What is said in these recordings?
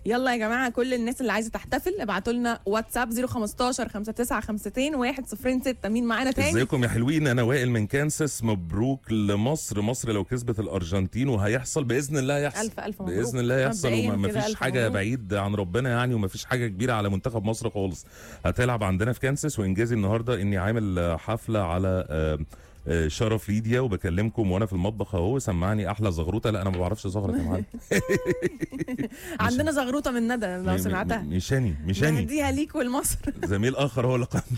يلا يا جماعه كل الناس اللي عايزه تحتفل ابعتوا لنا واتساب 015 5952 106 مين معانا تاني ازيكم يا حلوين انا وائل من كانساس مبروك لمصر مصر لو كسبت الارجنتين وهيحصل باذن الله يحصل الف الف مبروك باذن الله يحصل مبدئياً وما كده فيش ألف حاجه مبروك. بعيد عن ربنا يعني وما فيش حاجه كبيره على منتخب مصر خالص هتلعب عندنا في كانساس وانجازي النهارده اني عامل آه، حفله على آه، آه، شرف ليديا وبكلمكم وانا في المطبخ اهو سمعني احلى زغروطه لا انا ما بعرفش زغرة يا معلم عندنا زغروطه من ندى م- لو م- سمعتها مشاني مشاني نهديها ليك ولمصر زميل اخر هو اللي قام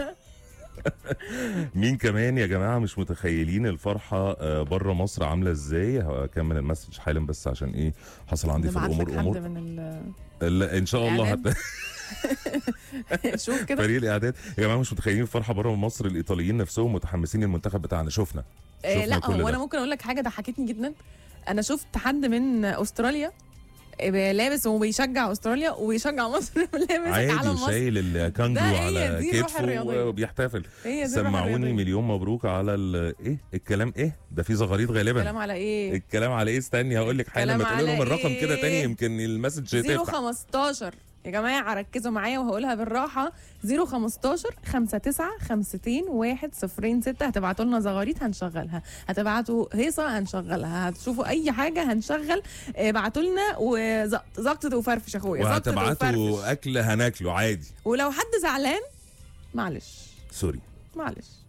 مين كمان يا جماعه مش متخيلين الفرحه بره مصر عامله ازاي هكمل المسج حالا بس عشان ايه حصل عندي في نبعت الامور لك حد امور من ال... لا، ان شاء الله إعلام. هت... شوف كده فريق الاعداد يا جماعه مش متخيلين الفرحه بره مصر الايطاليين نفسهم متحمسين للمنتخب بتاعنا شفنا آه شفنا لا كل هو ده. انا ممكن اقول لك حاجه ضحكتني جدا انا شفت حد من استراليا آه، لابس وبيشجع استراليا وبيشجع مصر لابس عادي علم مصر وشايل الكانجرو ده هي على دي الروح كتفه الرياضية. وبيحتفل هي دي الروح سمعوني الرياضية. مليون مبروك على ال... ايه الكلام ايه ده في زغاريد غالبا كلام على ايه الكلام على ايه استني هقول لك حالا كلام ما تقول لهم على الرقم كده إيه؟ تاني يمكن المسج تفتح 015 يا جماعه ركزوا معايا وهقولها بالراحه 015 59 52 106 هتبعتوا لنا زغاريت هنشغلها هتبعتوا هيصه هنشغلها هتشوفوا اي حاجه هنشغل ابعتوا لنا وزقطة وفرفش يا اخويا زقطة وهتبعتوا وفرفش اكل هناكله عادي ولو حد زعلان معلش سوري معلش